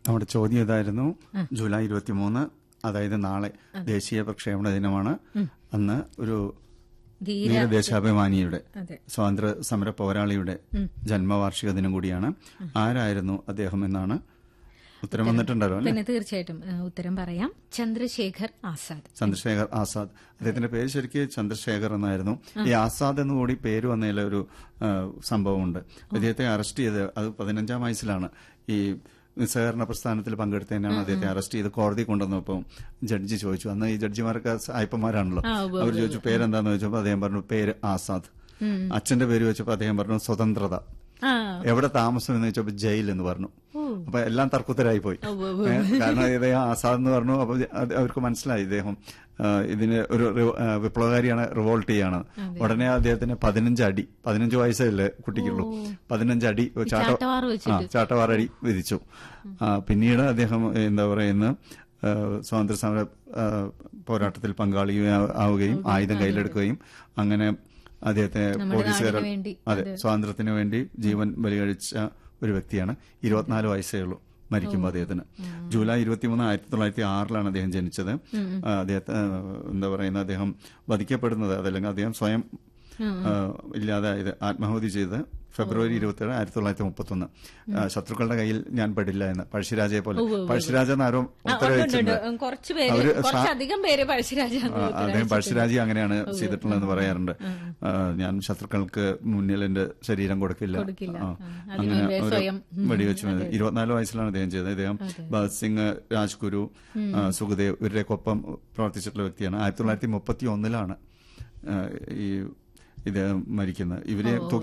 നമ്മുടെ ചോദ്യം ഇതായിരുന്നു ജൂലൈ ഇരുപത്തിമൂന്ന് അതായത് നാളെ ദേശീയ പ്രക്ഷേപണ ദിനമാണ് അന്ന് ഒരു ധീര വീരദേശാഭിമാനിയുടെ അതെ സ്വാതന്ത്ര്യ സമര പോരാളിയുടെ ജന്മവാർഷിക ദിനം കൂടിയാണ് ആരായിരുന്നു അദ്ദേഹം എന്നാണ് ഉത്തരം വന്നിട്ടുണ്ടല്ലോ അല്ലെ പിന്നെ തീർച്ചയായിട്ടും ഏ, ഉത്തരം പറയാം ചന്ദ്രശേഖർ ആസാദ് ചന്ദ്രശേഖർ ആസാദ് അദ്ദേഹത്തിന്റെ പേര് ശരിക്കും ചന്ദ്രശേഖർ എന്നായിരുന്നു ഈ ആസാദ് എന്ന് കൂടി പേര് വന്നതിലെ ഒരു ആ, സംഭവമുണ്ട് അദ്ദേഹത്തെ അറസ്റ്റ് ചെയ്ത് അത് പതിനഞ്ചാം വയസ്സിലാണ് ഈ നിസ്സഹകരണ പ്രസ്ഥാനത്തിൽ പങ്കെടുത്തതിനാണ് അദ്ദേഹത്തെ അറസ്റ്റ് ചെയ്ത് കോടതി കൊണ്ടുവന്നപ്പോൾ ജഡ്ജി ചോദിച്ചു അന്ന് ഈ ജഡ്ജിമാർക്ക് സായിപ്പന്മാരാണല്ലോ ആ, ഉവ്വ് അവർ ചോദിച്ചു പേരെന്താന്ന് ചോദിച്ചപ്പോൾ അദ്ദേഹം പറഞ്ഞു പേര് ആസാദ് അച്ഛന്റെ പേര് വെച്ചപ്പോൾ അദ്ദേഹം പറഞ്ഞു സ്വതന്ത്രത ആ എവിടെ താമസം എന്ന് ചോദിച്ചപ്പോൾ ജയിൽ എന്ന് പറഞ്ഞു അപ്പൊ എല്ലാം തർക്കുത്തരായി പോയി ഉവ്വ് ഏ, കാരണം ഇദ്ദേഹം ആസാദ് എന്ന് പറഞ്ഞു അപ്പൊ അത് അവർക്ക് മനസ്സിലായി ഇദ്ദേഹം ആ, ഇതിന് ഒരു റി- ആ, വിപ്ലവകാരിയാണ് റിവോൾട്ട് ചെയ്യാണ് ഉടനെ അദ്ദേഹത്തിന് പതിനഞ്ച് അടി പതിനഞ്ച് വയസ്സല്ലേ കുട്ടിക്കുള്ളൂ പതിനഞ്ച് അടി ചാട്ട ചാട്ടവാറ് വെച്ചിട്ട്. ആ, ചാട്ടവാറടി വിധിച്ചു ആ, പിന്നീട് അദ്ദേഹം എന്താ പറയുന്ന ആ, സ്വാതന്ത്ര്യ സമര ആ, പോരാട്ടത്തിൽ പങ്കാളിയാവുകയും ആയുധം കയ്യിലെടുക്കുകയും അങ്ങനെ അദ്ദേഹത്തെ പോലീസുകാർ നാടിന് വേണ്ടി, അതെ സ്വാതന്ത്ര്യത്തിന് വേണ്ടി ജീവൻ ബലികഴിച്ച ഒരു വ്യക്തിയാണ് ഇരുപത്തിനാല് വയസ്സേ ഉള്ളൂ മരിക്കുമ്പോൾ അദ്ദേഹത്തിന് ജൂലൈ ഇരുപത്തിമൂന്ന് ആയിരത്തി തൊള്ളായിരത്തി ആറിലാണ് അദ്ദേഹം ജനിച്ചത് ആ, അദ്ദേഹത്തെ ആ, എന്താ പറയുന്നത് അദ്ദേഹം വധിക്കപ്പെടുന്നത് അതല്ലെങ്കിൽ അദ്ദേഹം സ്വയം ആ, ഇല്ലാതായത് ആത്മാഹുതി ചെയ്ത് ഫെബ്രുവരി ഇരുപത്തിയേഴ് ആയിരത്തി തൊള്ളായിരത്തി മുപ്പത്തൊന്ന് ശത്രുക്കളുടെ കയ്യിൽ ഞാൻ പെടില്ല എന്ന് പഴശ്ശിരാജയെ പോലെ പഴശ്ശിരാജ എന്നാരോ ഉത്തരവിച്ചിട്ടുണ്ട് കുറച്ച് പേര് അവര് സാ- കുറച്ചധികം പേര് പഴശ്ശിരാജ ആ, അദ്ദേഹം പഴശ്ശിരാജി അങ്ങനെയാണ് ചെയ്തിട്ടുള്ളതെന്ന് പറയാറുണ്ട് ആ, ഞാൻ ശത്രുക്കൾക്ക് മുന്നിൽ എന്റെ ശരീരം കൊടുക്കില്ല കൊടുക്കില്ല. ആ, ആ, അങ്ങനെ അതിനുവേണ്ടി ഒരു സ്വയം, വെടിവെച്ചു ഇരുപത്തിനാല് വയസ്സിലാണ് അദ്ദേഹം ചെയ്തത് അദ്ദേഹം ഭഗത് സിംഗ് രാജ്ഗുരു ആ, സുഖദേവ് ഇവരുടെയൊക്കെ ഒപ്പം പ്രവർത്തിച്ചിട്ടുള്ള വ്യക്തിയാണ് ആയിരത്തി തൊള്ളായിരത്തി മുപ്പത്തി ഒന്നിലാണ് ഈ ഇത് മരിക്കുന്നത് ഇവരെ